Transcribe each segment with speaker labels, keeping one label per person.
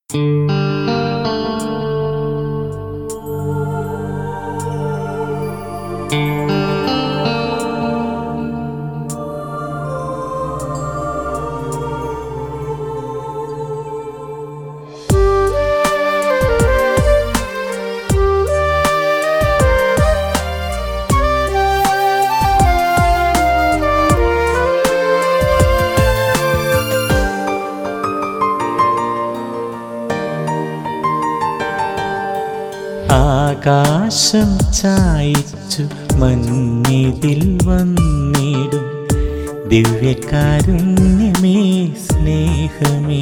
Speaker 1: ആകാശം ചായിച്ചു മഞ്ഞിതിൽ വന്നിടും ദിവ്യകാരുണ്യമേ സ്നേഹമേ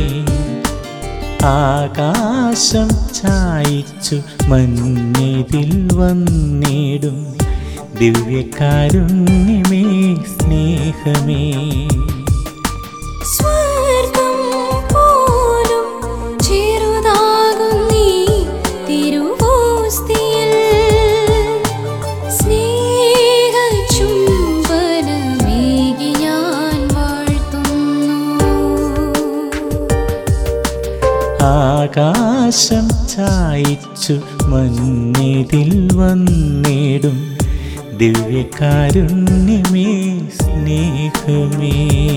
Speaker 1: ആകാശം ചായിച്ചു മഞ്ഞിതിൽ വന്നിടും ദിവ്യകാരുണ്യമേ സ്നേഹമേ
Speaker 2: സ്വർഗം പോലും ചെറുതാകും നീ തിരുവോസ്തിയിൽ സ്നേഹചുംബനമേകി ഞാൻ വാഴ്ത്തുന്നു
Speaker 1: ആകാശം ചായിച്ചു മഞ്ഞിതിൽ വന്നിടും ദിവ്യകാരുണ്യമേ സ്നേഹമേ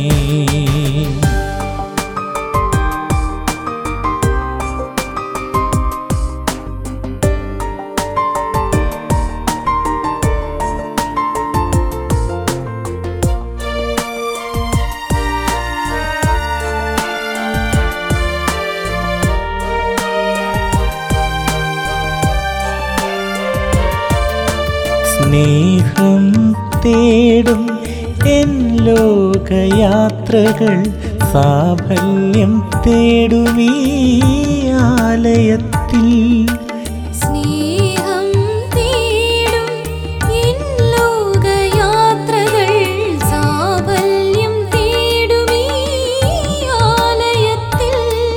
Speaker 1: സ്നേഹം തേടും എൻ ലോകയാത്രകൾ സാഫല്യം തേടുമീ ആലയത്തിൽ
Speaker 2: സ്നേഹം തേടും എൻ ലോകയാത്രകൾ സാഫല്യം തേടുമീ ആലയത്തിൽ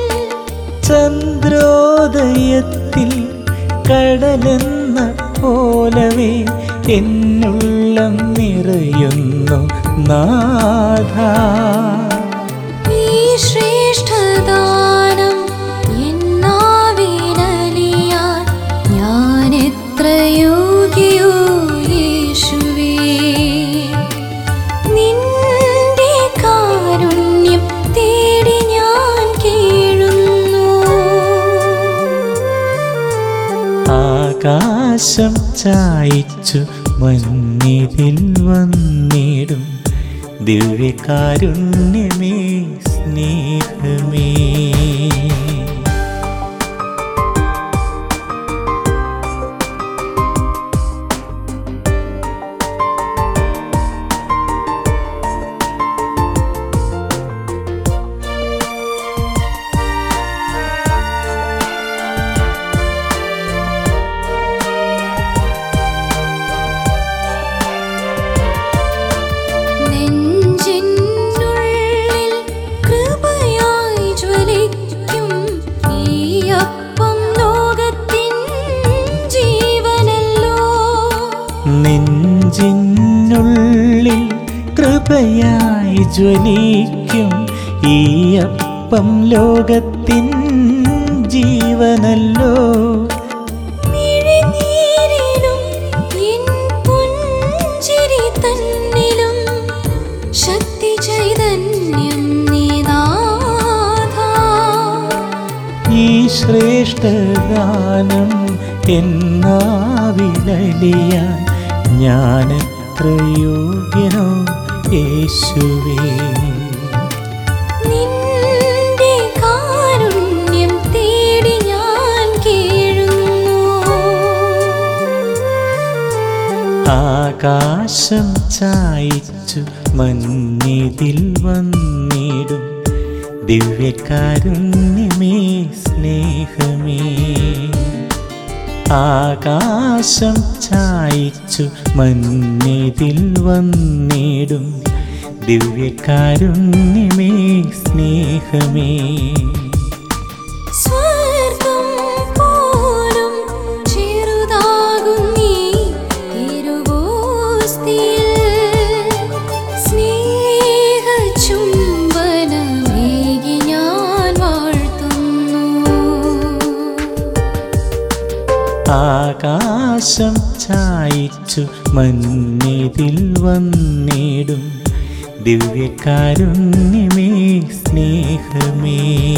Speaker 1: ചന്ദ്രോദയത്തിൽ കടലെന്ന പോലവേ എന്നുള്ളം നിറയുന്നു നാഥ
Speaker 2: ഈ ശ്രേഷ്ഠദാനം എന്നാവിനലിയാൻ ഞാൻ എത്ര യോഗ്യയോ യേശുവേ നിന്റെ കാരുണ്യം തേടി ഞാൻ കേഴുന്നു
Speaker 1: ആകാശം ചായിച്ചു മഞ്ഞിതിൽ വന്നിടും ദിവ്യകാരുണ്യമേ സ്നേഹമേ
Speaker 2: നെഞ്ചിനുള്ളിൽ കൃപയായി ജ്വലിക്കും ഈ അപ്പം ലോകത്തിൻ ജീവനല്ലോ
Speaker 1: നെഞ്ചിനുള്ളിൽ കൃപയായി ജ്വലിക്കും ഈ അപ്പം ലോകത്തിൻ ജീവനല്ലോ
Speaker 2: മിഴിനീരിലും എൻ പുഞ്ചിരി തന്നിലും ശക്തി ചൈതന്യം നീനാഥാ
Speaker 1: ഈ ശ്രേഷ്ഠഗാനം എന്നാവിലലിയാൻ ഞാൻ എത്ര യോഗ്യനോ യേശുവേ
Speaker 2: നിന്റെ കാരുണ്യം തേടി ഞാൻ കേഴുന്നു
Speaker 1: ആകാശം ചായിച്ചു മഞ്ഞിതിൽ വന്നിടും ദിവ്യകാരുണ്യമേ സ്നേഹമേ ആകാശം ചായിച്ചു മഞ്ഞിതിൽ വന്നിടും ദിവ്യകാരുണ്യമേ സ്നേഹമേ
Speaker 2: സ്വർഗം പോലും ചെറുതാകും നീ തിരുവോസ്തിയിൽ സ്നേഹചുംബനമേകി ഞാൻ വാഴ്ത്തുന്നു
Speaker 1: ആകാശം ചായിച്ചു മന്നിതിൽ വന്നിടും ദിവ്യകാരുണ്യമേ സ്നേഹമേ